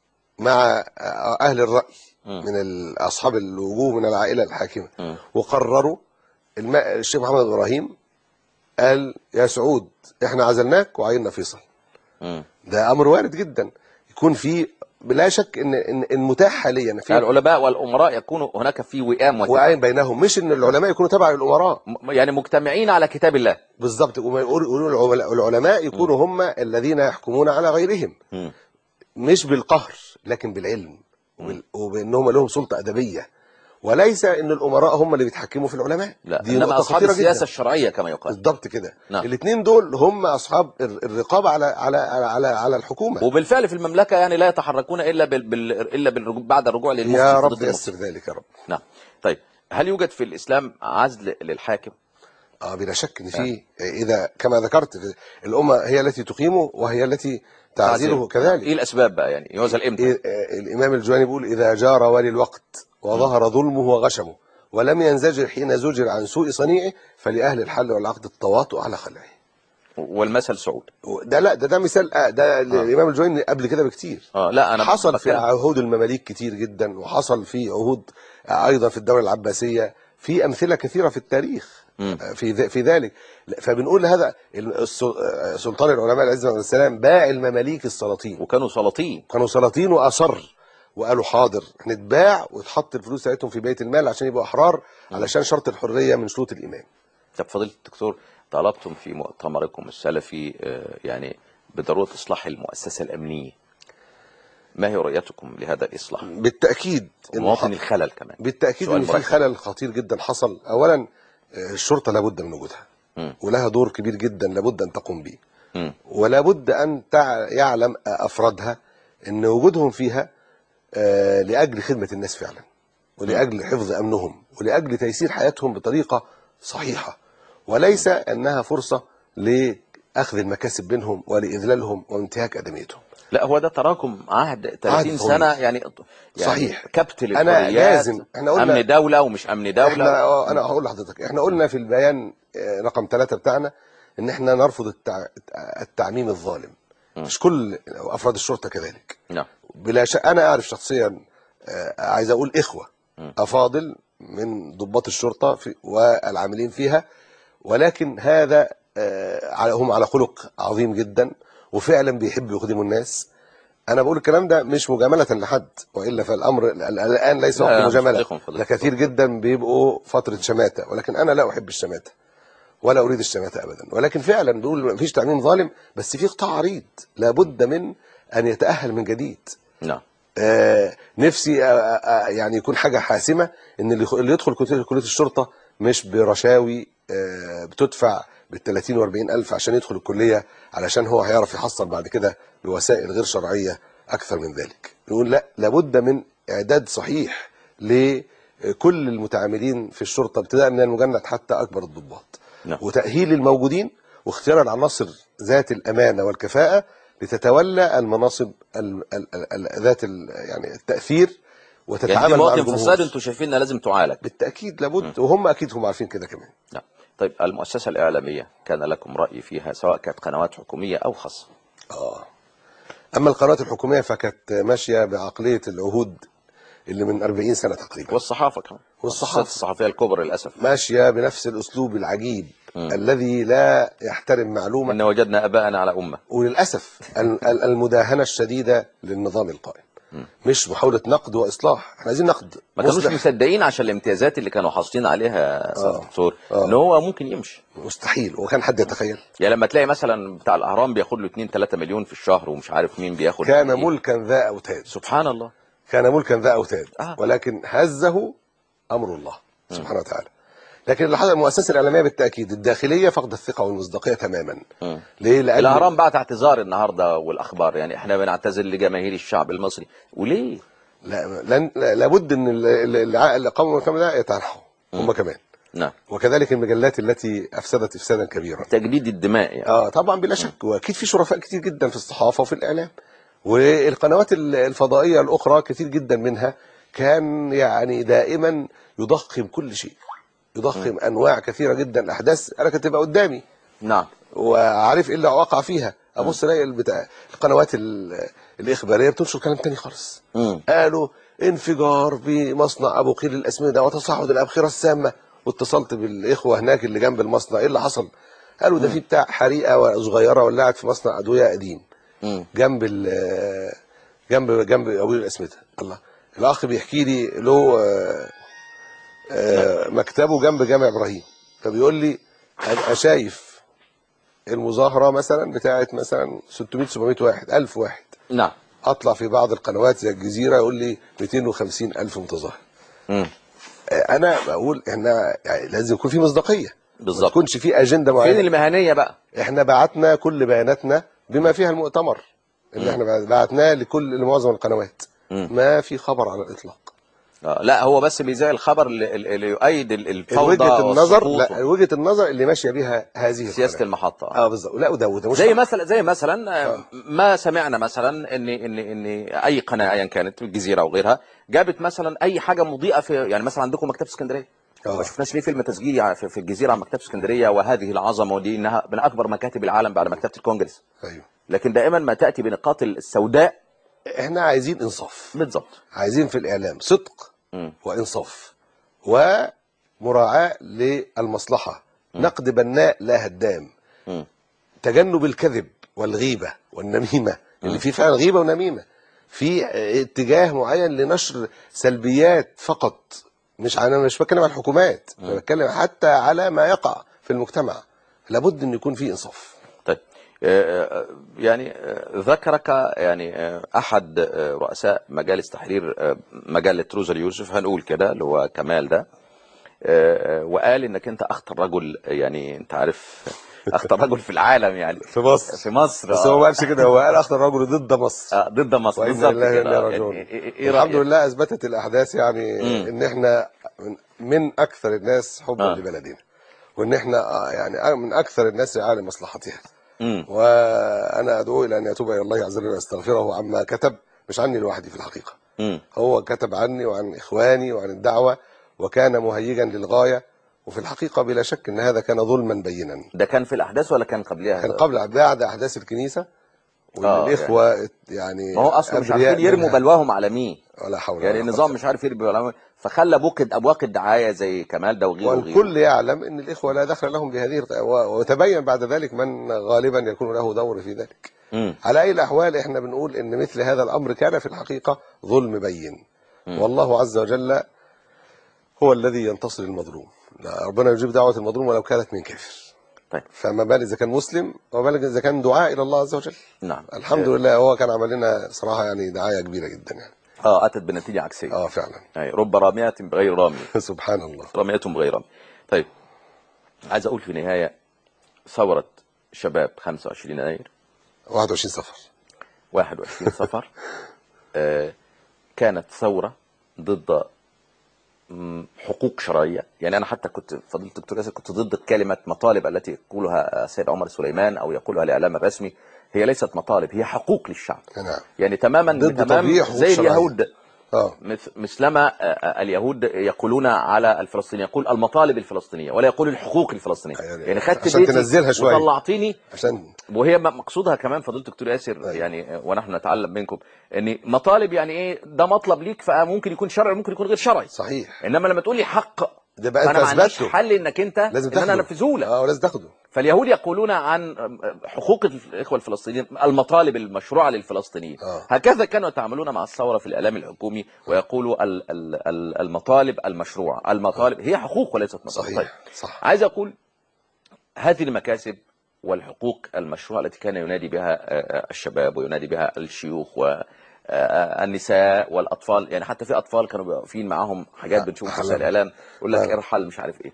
مع اهل الراي مم. من ال- اصحاب الوجوه من العائله الحاكمه مم. وقرروا الم- الشيخ محمد ابراهيم قال يا سعود احنا عزلناك وعيننا فيصل مم. ده امر وارد جدا يكون في بلا شك ان ان إن متاح حاليا في العلماء والامراء يكون هناك في وئام وتفاهم. وعين بينهم مش ان العلماء يكونوا تبع الامراء م- يعني مجتمعين على كتاب الله بالضبط وما يقول- يقولوا العملاء- العلماء يكونوا هم الذين يحكمون على غيرهم مم. مش بالقهر لكن بالعلم وبال- وبانهم لهم سلطه ادبيه وليس ان الامراء هم اللي بيتحكموا في العلماء لا دي انما نقطة اصحاب خطيرة السياسه جداً. الشرعيه كما يقال بالضبط كده نعم. الاثنين دول هم اصحاب الر- الرقابه على على على على, على الحكومه وبالفعل في المملكه يعني لا يتحركون الا بال... بال... الا بالرجوع بعد الرجوع للمفتي يا ضد رب المفتي. يسر ذلك يا رب نعم طيب هل يوجد في الاسلام عزل للحاكم اه بلا شك ان في اذا كما ذكرت في- الامه هي التي تقيمه وهي التي تعزله ايه كذلك الاسباب بقى يعني يعزل امتى إيه- آه، الامام الجواني بيقول اذا جار والي الوقت وظهر ظلمه وغشمه ولم ينزجر حين زجر عن سوء صنيعه فلاهل الحل والعقد التواطؤ على خلعه والمثل سعود ده لا ده ده مثال آه، ده الامام الجويني قبل كده بكتير اه لا انا حصل في بتكلم- عهود المماليك كتير جدا وحصل في عهود آه، ايضا في الدوله العباسيه في امثله كثيره في التاريخ مم. آه، في ذ- في ذلك لا، فبنقول هذا السل- آه، سلطان العلماء العز والسلام باع المماليك السلاطين وكانوا سلاطين كانوا سلاطين واصر وقالوا حاضر نتباع وتحط الفلوس بتاعتهم في بيت المال عشان يبقوا احرار علشان شرط الحريه من شروط الايمان طب فضيله الدكتور طلبتم في مؤتمركم السلفي آه، يعني بضروره اصلاح المؤسسه الامنيه ما هي رؤيتكم لهذا الاصلاح بالتاكيد إن ومواطن ح- الخلل كمان بالتاكيد سؤال ان في مركب. خلل خطير جدا حصل اولا آه، الشرطه لابد من وجودها مم. ولها دور كبير جدا لابد ان تقوم به مم. ولا بد ان تع- يعلم افرادها ان وجودهم فيها آه، لاجل خدمه الناس فعلا ولاجل حفظ امنهم ولاجل تيسير حياتهم بطريقه صحيحه وليس انها فرصه لاخذ المكاسب بينهم ولاذلالهم وانتهاك ادميتهم لا هو ده تراكم عهد 30 عهد سنه طويل. يعني, يعني صحيح. كبت أنا للحريات لازم- إحنا قلنا- امن دوله ومش امن دوله احنا آه، انا هقول لحضرتك احنا قلنا في البيان آه، رقم ثلاثة بتاعنا ان احنا نرفض التع... التعميم الظالم مش كل افراد الشرطه كذلك نعم بلا شك انا اعرف شخصيا آه، عايز اقول اخوه افاضل من ضباط الشرطه في والعاملين فيها ولكن هذا آه، على- هم على خلق عظيم جدا وفعلا بيحبوا يخدموا الناس انا بقول الكلام ده مش مجامله لحد والا فالامر ال- ال- الان ليس لا، وقت لا، مش مجامله صديقهم فضيلة ده كثير جدا بيبقوا فتره شماته ولكن انا لا احب الشماته ولا اريد الشماته ابدا ولكن فعلا بيقول ما فيش تعميم ظالم بس في قطاع عريض لابد من ان يتاهل من جديد نعم آه، نفسي آه، آه، يعني يكون حاجه حاسمه ان اللي اللي يدخل كليه كلية الشرطه مش برشاوي آه، بتدفع بال 30 و 40 الف عشان يدخل الكليه علشان هو هيعرف يحصل بعد كده بوسائل غير شرعيه اكثر من ذلك نقول لا لابد من اعداد صحيح لكل المتعاملين في الشرطه ابتداء من المجند حتى اكبر الضباط نعم. وتاهيل الموجودين واختيار العناصر ذات الامانه والكفاءه لتتولى المناصب ال ال ال ذات ال يعني التاثير يعني وتتعامل دي مع مواطن الجمهور فساد انتوا شايفين انها لازم تعالج بالتاكيد لابد وهم اكيد هم عارفين كده كمان نعم طيب المؤسسة الإعلامية كان لكم رأي فيها سواء كانت قنوات حكومية أو خاصة اه اما القنوات الحكوميه فكانت ماشيه بعقليه العهود اللي من 40 سنه تقريبا والصحافة كمان والصحافة. المؤسسات الصحفية الكبرى للأسف ماشيه بنفس الاسلوب العجيب الذي لا يحترم معلومه إن وجدنا أباءنا على أمة وللاسف ال- ال- المداهنه الشديده للنظام القائم مش محاوله نقد واصلاح احنا عايزين نقد ما كانوش مصلح. مصدقين عشان الامتيازات اللي كانوا حاصلين عليها يا سيادة آه. الدكتور آه. ان هو ممكن يمشي مستحيل وكان حد يتخيل يعني لما تلاقي مثلا بتاع الاهرام بياخد له 2 3 مليون في الشهر ومش عارف مين بياخد كان إيه. ملكا ذا اوتاد سبحان الله كان ملكا ذا اوتاد آه. ولكن هزه امر الله سبحانه وتعالى لكن اللي حصل المؤسسه الاعلاميه بالتاكيد الداخليه فقد الثقه والمصداقيه تماما مم. ليه لان الاهرام بعت اعتذار النهارده والاخبار يعني احنا بنعتذر لجماهير الشعب المصري وليه لا لن لا- لابد ان ال- ال- الع- اللي قاموا بالكلام ده يتنحوا هم كمان نعم وكذلك المجلات التي افسدت افسادا كبيرا تجديد الدماء يعني اه طبعا بلا شك واكيد في شرفاء كتير جدا في الصحافه وفي الاعلام والقنوات ال- الفضائيه الاخرى كتير جدا منها كان يعني دائما يضخم كل شيء يضخم انواع كثيره جدا الاحداث انا كانت تبقى قدامي نعم وعارف ايه اللي وقع فيها ابص الاقي البتاع القنوات ال- الاخباريه بتنشر كلام تاني خالص مم. قالوا انفجار بمصنع ابو قير للاسمده وتصاعد الابخره السامه واتصلت بالاخوه هناك اللي جنب المصنع ايه اللي حصل؟ قالوا ده في بتاع حريقه صغيره ولعت في مصنع ادويه قديم مم. جنب ال جنب جنب ابو قير الاسمده الله الاخ بيحكي لي له آه، آه، مكتبه جنب جامع ابراهيم فبيقول لي انا شايف المظاهره مثلا بتاعت مثلا 600 700 واحد 1000 واحد نعم اطلع في بعض القنوات زي الجزيره يقول لي 250 الف متظاهر مم. آه، انا بقول احنا يعني لازم يكون في مصداقيه بالظبط. ما تكونش في اجنده فين معينه المهنيه بقى احنا بعتنا كل بياناتنا بما فيها المؤتمر اللي احنا بعتناه لكل لمعظم القنوات مم. ما في خبر على الاطلاق آه، لا هو بس بيذاع الخبر اللي, اللي يؤيد ال- الفوضى وجهه النظر والسقوط لا وجهه النظر اللي ماشيه بيها هذه سياسه القناة. المحطه اه بالظبط لا وده وده مش زي صح. مثلا زي مثلا آه، ما سمعنا مثلا ان ان ان اي قناه ايا كانت الجزيره او غيرها جابت مثلا اي حاجه مضيئه في يعني مثلا عندكم مكتبه اسكندريه آه. ما شفناش ليه فيلم تسجيلي ع- في في الجزيره عن مكتبه اسكندريه وهذه العظمه ودي انها من اكبر مكاتب العالم بعد مكتبه الكونجرس ايوه لكن دائما ما تاتي بنقاط السوداء احنا عايزين انصاف بالضبط عايزين في الاعلام صدق مم. وانصاف ومراعاه للمصلحه نقد بناء لا هدام مم. تجنب الكذب والغيبه والنميمه اللي فيه فعلا غيبه ونميمه في اتجاه معين لنشر سلبيات فقط مش انا مش بتكلم عن الحكومات انا بتكلم حتى على ما يقع في المجتمع لابد ان يكون في انصاف طيب آه، آه، يعني آه، ذكرك يعني آه، احد آه، رؤساء مجالس تحرير آه، مجله روزر يوسف هنقول كده اللي هو كمال ده آه، آه، وقال انك انت اخطر رجل يعني انت عارف اخطر رجل في العالم يعني في مصر في مصر بس آه. هو ما قالش كده هو قال اخطر رجل ضد مصر آه، ضد مصر وإنا بالظبط لله كده وإنا آه، راجعون. يعني إيه- إيه الحمد رأيك؟ لله اثبتت الاحداث يعني مم. ان احنا من, من اكثر الناس حبا آه. لبلدنا وان احنا آه، يعني من اكثر الناس رعايه لمصلحتها مم. وانا ادعو الى ان يتوب الى الله عز وجل ويستغفره عما كتب مش عني لوحدي في الحقيقه مم. هو كتب عني وعن اخواني وعن الدعوه وكان مهيجا للغايه وفي الحقيقه بلا شك ان هذا كان ظلما بينا ده كان في الاحداث ولا كان قبلها كان قبل بعد احداث الكنيسه وان آه، الاخوه يعني ما هو اصلا مش أبرياء عارفين يرموا منها. بلواهم على مين ولا حول يعني ولا النظام قوة. مش عارف يرمي بلواهم فخلى بوكد ابواق الدعايه زي كمال ده وغيره وغيره والكل يعلم ان الاخوه لا دخل لهم بهذه الط- و- وتبين بعد ذلك من غالبا يكون له دور في ذلك مم. على اي الاحوال احنا بنقول ان مثل هذا الامر كان في الحقيقه ظلم بين والله عز وجل هو الذي ينتصر المظلوم لا، ربنا يجيب دعوه المظلوم ولو كانت من كافر طيب فما بالك اذا كان مسلم وما بالك اذا كان دعاء الى الله عز وجل نعم الحمد لله هو كان عمل لنا صراحه يعني دعايه كبيره جدا يعني اه اتت بنتيجه عكسيه اه فعلا أي رب رامية بغير رامي سبحان الله رامية بغير رامي طيب عايز اقول في النهايه ثوره شباب 25 يناير 21 صفر 21 صفر آه، كانت ثورة ضد مم، حقوق شرعية يعني أنا حتى كنت فضيلة الدكتور ياسر كنت ضد كلمة مطالب التي يقولها السيد عمر سليمان أو يقولها الإعلام الرسمي هي ليست مطالب هي حقوق للشعب نعم يعني تماما ضد تمام تضييع حقوق زي شرعية. اليهود اه مث- مثلما آه، آه، اليهود يقولون على الفلسطينيين يقول المطالب الفلسطينية ولا يقول الحقوق الفلسطينية يعني يعني خدت عشان بيتي تنزلها شوية. وطلعتيني عشان وهي م- مقصودها كمان فضيله الدكتور ياسر أيوة. يعني ونحن نتعلم منكم ان مطالب يعني ايه ده مطلب ليك فممكن يكون شرعي ممكن يكون غير شرعي صحيح انما لما تقول لي حق ده بقى فانا انت ما عنديش اثبته حل انك انت لازم ان انا تاخده انفذه لك اه ولازم تاخده فاليهود يقولون عن حقوق الاخوه الفلسطينيين المطالب المشروعه للفلسطينيين آه. هكذا كانوا يتعاملون مع الثوره في الاعلام الحكومي ويقولوا ال- ال- ال- المطالب المشروعه المطالب هي حقوق وليست مطالب طيب صحيح صح عايز اقول هذه المكاسب والحقوق المشروعه التي كان ينادي بها آه، آه، الشباب وينادي بها الشيوخ والنساء والاطفال يعني حتى في اطفال كانوا واقفين معاهم حاجات بنشوف في وسائل الاعلام يقول لك آه. ارحل مش عارف ايه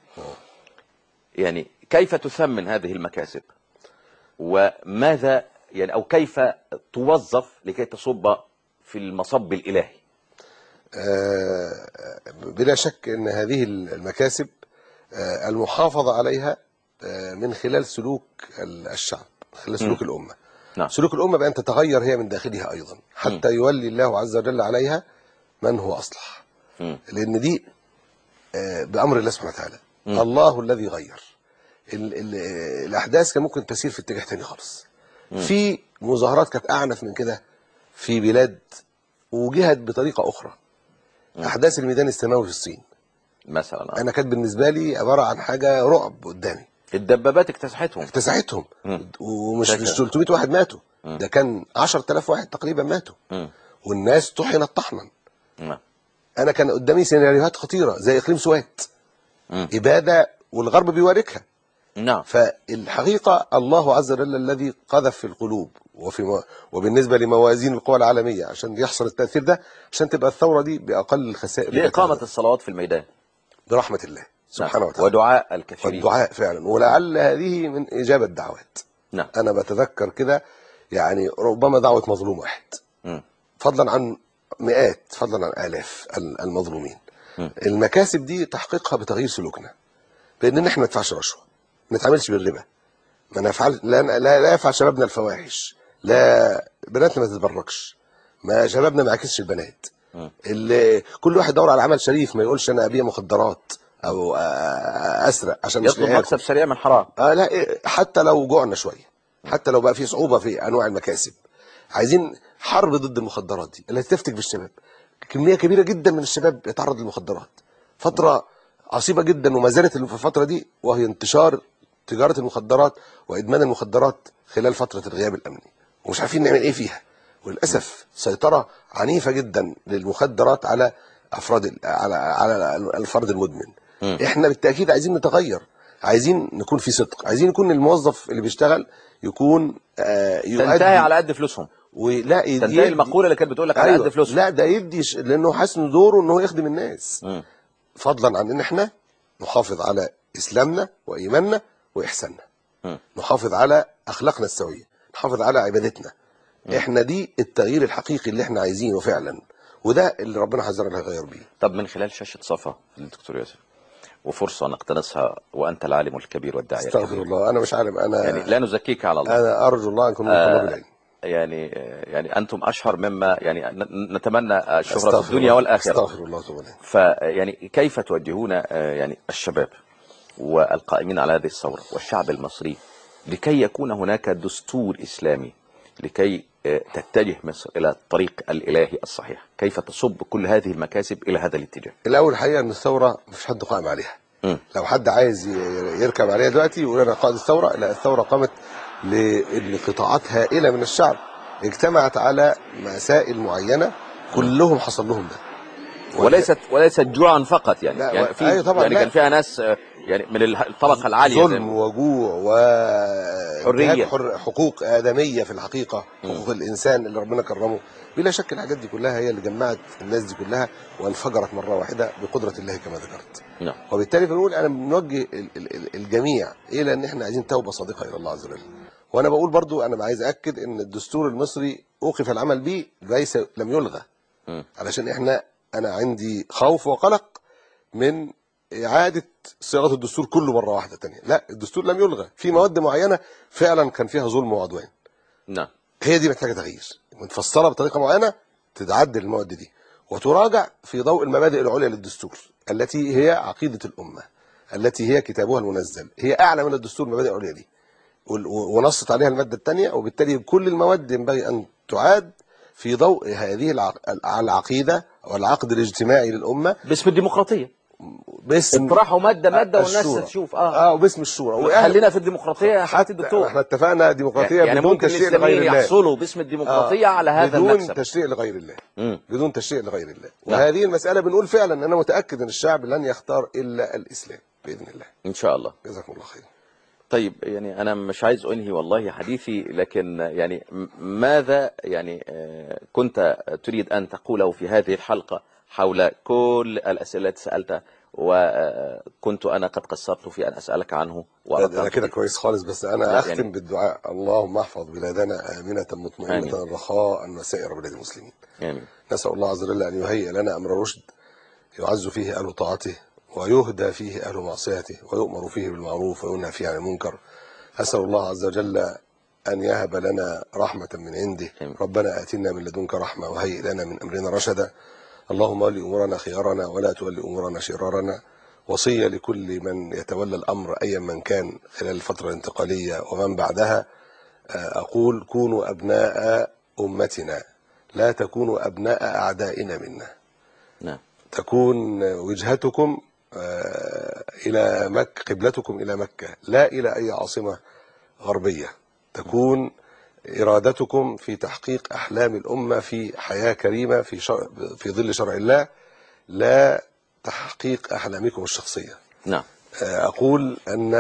يعني كيف تثمن هذه المكاسب وماذا يعني او كيف توظف لكي تصب في المصب الالهي آه، بلا شك ان هذه المكاسب آه، المحافظه عليها آه، من خلال سلوك ال- الشعب من خلال سلوك الامه نعم. سلوك الامه بان تتغير هي من داخلها ايضا حتى يولي الله عز وجل عليها من هو اصلح مم. لان دي آه، بامر الله سبحانه وتعالى الله الذي غير ال ال الاحداث كان ممكن تسير في اتجاه تاني خالص في مظاهرات كانت اعنف من كده في بلاد وجهت بطريقه اخرى احداث الميدان السماوي في الصين مثلا انا كانت بالنسبه لي عباره عن حاجه رعب قدامي الدبابات اكتسحتهم اكتسحتهم مم. ومش فاكر. مش 300 واحد ماتوا ده كان 10000 واحد تقريبا ماتوا مم. والناس طحنت طحنا نعم. انا كان قدامي سيناريوهات خطيره زي اقليم سوات مم. اباده والغرب بيباركها نعم فالحقيقه الله عز وجل الذي قذف في القلوب وفي م... وبالنسبه لموازين القوى العالميه عشان يحصل التاثير ده عشان تبقى الثوره دي باقل الخسائر لإقامة الصلوات في الميدان برحمه الله سبحانه نعم. وتعالى ودعاء الكثيرين والدعاء فعلا ولعل هذه من اجابه دعوات نعم انا بتذكر كده يعني ربما دعوه مظلوم واحد مم. فضلا عن مئات فضلا عن الاف ال- المظلومين المكاسب دي تحقيقها بتغيير سلوكنا بان احنا ما ندفعش رشوه ما نتعاملش بالربا ما نفعل لا لا, لا يفعل شبابنا الفواحش لا بناتنا ما تتبركش ما شبابنا ما يعكسش البنات اللي كل واحد يدور على عمل شريف ما يقولش انا ابيع مخدرات او آه، اسرق عشان مش يطلب لاقي آكل. مكسب سريع من حرام اه لا إيه، حتى لو جوعنا شويه حتى لو بقى في صعوبه في انواع المكاسب عايزين حرب ضد المخدرات دي التي تفتك بالشباب كميه كبيره جدا من الشباب يتعرض للمخدرات فتره عصيبه جدا وما زالت في الفتره دي وهي انتشار تجاره المخدرات وادمان المخدرات خلال فتره الغياب الامني ومش عارفين نعمل ايه فيها وللاسف سيطره عنيفه جدا للمخدرات على افراد ال- على على الفرد المدمن احنا بالتاكيد عايزين نتغير عايزين نكون في صدق عايزين يكون الموظف اللي بيشتغل يكون آه يؤدي تنتهي على قد فلوسهم ولا يدي تنتهي المقولة اللي كانت بتقول لك على قد فلوسهم لا ده يدي ش... لانه حاسس ان دوره ان هو يخدم الناس مم. فضلا عن ان احنا نحافظ على اسلامنا وايماننا واحساننا مم. نحافظ على اخلاقنا السويه نحافظ على عبادتنا احنا دي التغيير الحقيقي اللي احنا عايزينه فعلا وده اللي ربنا حذرنا هيغير بيه طب من خلال شاشة صفا للدكتور يوسف وفرصة نقتنصها وأنت العالم الكبير والداعية استغفر الكبير الله انا مش عارف انا يعني لا نزكيك على الله انا ارجو الله ان اكون من طلاب العلم يعني يعني أنتم أشهر مما يعني ن- نتمنى الشهرة في استغفر الدنيا الله. والآخرة استغفر الله واتوب اليه فيعني كيف توجهون آه، يعني الشباب والقائمين على هذه الثورة والشعب المصري لكي يكون هناك دستور إسلامي لكي آه، تتجه مصر إلى الطريق الإلهي الصحيح كيف تصب كل هذه المكاسب إلى هذا الاتجاه الاول الحقيقه ان الثوره مفيش حد قائم عليها مم. لو حد عايز ي- يركب عليها دلوقتي يقول انا قائد الثوره لا الثوره قامت لان قطاعات هائله من الشعب اجتمعت على مسائل معينه كلهم حصل لهم ده وليست وليست جوعا فقط يعني لا، يعني و- في أيوة طبعا، يعني لا. كان فيها ناس آه، يعني من ال- الطبقة العالية زي ظلم ما وجوع و حرية. حر... حقوق آدمية في الحقيقة حقوق الإنسان اللي ربنا كرمه بلا شك الحاجات دي كلها هي اللي جمعت الناس دي كلها وانفجرت مرة واحدة بقدرة الله كما ذكرت نعم وبالتالي بنقول انا بنوجه ال- ال- ال- الجميع الى ان احنا عايزين توبه صادقه الى الله عز وجل وانا بقول برضو انا عايز اكد ان الدستور المصري اوقف العمل به ليس لم يلغى مم. علشان احنا انا عندي خوف وقلق من اعاده صياغه الدستور كله مره واحده تانية لا الدستور لم يلغى في مواد معينه فعلا كان فيها ظلم وعدوان نعم هي دي محتاجه تغيير متفصله بطريقه معينه تتعدل المواد دي وتراجع في ضوء المبادئ العليا للدستور التي هي عقيده الامه التي هي كتابها المنزل هي اعلى من الدستور المبادئ العليا دي وال- و- ونصت عليها الماده الثانيه وبالتالي كل المواد ينبغي ان تعاد في ضوء هذه الع- العقيده والعقد الاجتماعي للامه باسم الديمقراطية باسم اطرحوا مادة مادة والناس الشورى. تشوف اه اه وباسم الشورى وإحنا- خلينا في الديمقراطية يا حضرة الدكتور احنا اتفقنا ديمقراطيه يعني بدون ممكن تشريع الإسلاميين لغير الله يحصلوا باسم الديمقراطية على هذا بدون المكسب تشريع لغير الله مم. بدون تشريع لغير الله نعم. وهذه المسألة بنقول فعلا أن أنا متأكد أن الشعب لن يختار إلا الإسلام بإذن الله إن شاء الله جزاكم الله خير طيب يعني أنا مش عايز أنهي والله حديثي لكن يعني م- ماذا يعني آه، كنت تريد أن تقوله في هذه الحلقة حول كل الأسئلة التي سألتها وكنت أنا قد قصرت في أن أسألك عنه وأردت أنا أن كده تجيب. كويس خالص بس لا، أنا يعني- أختم بالدعاء اللهم احفظ بلادنا آمنة مطمئنة آمين. رخاء وسائر بلاد المسلمين آمين نسأل الله عز وجل أن يهيئ لنا أمر رشد يعز فيه أهل طاعته ويهدى فيه أهل معصيته ويؤمر فيه بالمعروف وينهى فيه عن المنكر أسأل الله عز وجل أن يهب لنا رحمة من عنده آمين. ربنا آتنا من لدنك رحمة وهيئ لنا من أمرنا رشدا اللهم ولي أمورنا خيارنا ولا تولي أمورنا شرارنا وصية لكل من يتولى الأمر أيا من كان خلال الفترة الانتقالية ومن بعدها آه، أقول كونوا أبناء أمتنا لا تكونوا أبناء أعدائنا منا نعم تكون وجهتكم آه، إلى مكة قبلتكم إلى مكة لا إلى أي عاصمة غربية تكون إرادتكم في تحقيق أحلام الأمة في حياة كريمة في شرع في ظل شرع الله لا تحقيق أحلامكم الشخصية نعم آه، أقول أن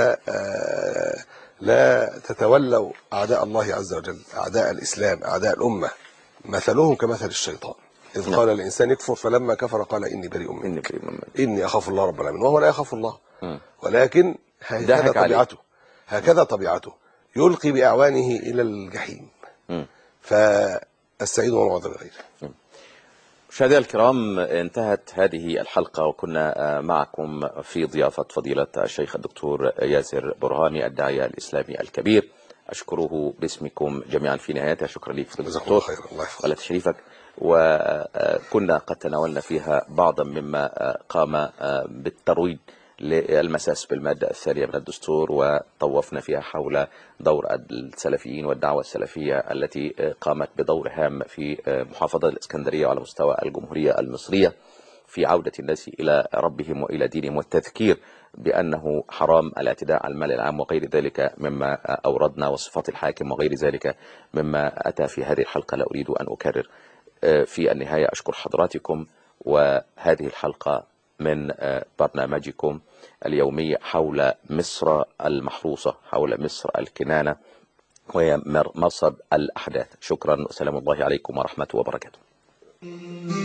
آه، لا تتولوا أعداء الله عز وجل أعداء الإسلام أعداء الأمة مثلهم كمثل الشيطان إذ نعم. قال الإنسان يكفر فلما كفر قال إني بريء منك إني بريء ممن إني أخاف الله رب العالمين وهو لا يخاف الله مم. ولكن هكذا ضحك عليه. طبيعته هكذا طبيعته يلقي بأعوانه إلى الجحيم مم. فالسعيد من وعد الغير مشاهدينا الكرام انتهت هذه الحلقة وكنا آه، معكم في ضيافة فضيلة الشيخ الدكتور ياسر برهامي الداعية الإسلامي الكبير أشكره باسمكم جميعا في نهايتها شكرا لك فضيلة جزاكم الله الدكتور خير الله يحفظك ولا تشريفك وكنا قد تناولنا فيها بعضا مما آه، قام آه، بالترويج للمساس بالمادة الثانية من الدستور وطوفنا فيها حول دور السلفيين والدعوة السلفية التي آه، قامت بدور هام في آه، محافظة الإسكندرية وعلى مستوى الجمهورية المصرية في عودة الناس إلى ربهم وإلى دينهم والتذكير بأنه حرام الاعتداء على المال العام وغير ذلك مما أوردنا وصفات الحاكم وغير ذلك مما أتى في هذه الحلقة لا أريد أن أكرر آه، في النهاية أشكر حضراتكم وهذه الحلقة من آه، برنامجكم اليومي حول مصر المحروسة حول مصر الكنانة وهي مر- مرصد الأحداث شكرا وسلام الله عليكم ورحمة وبركاته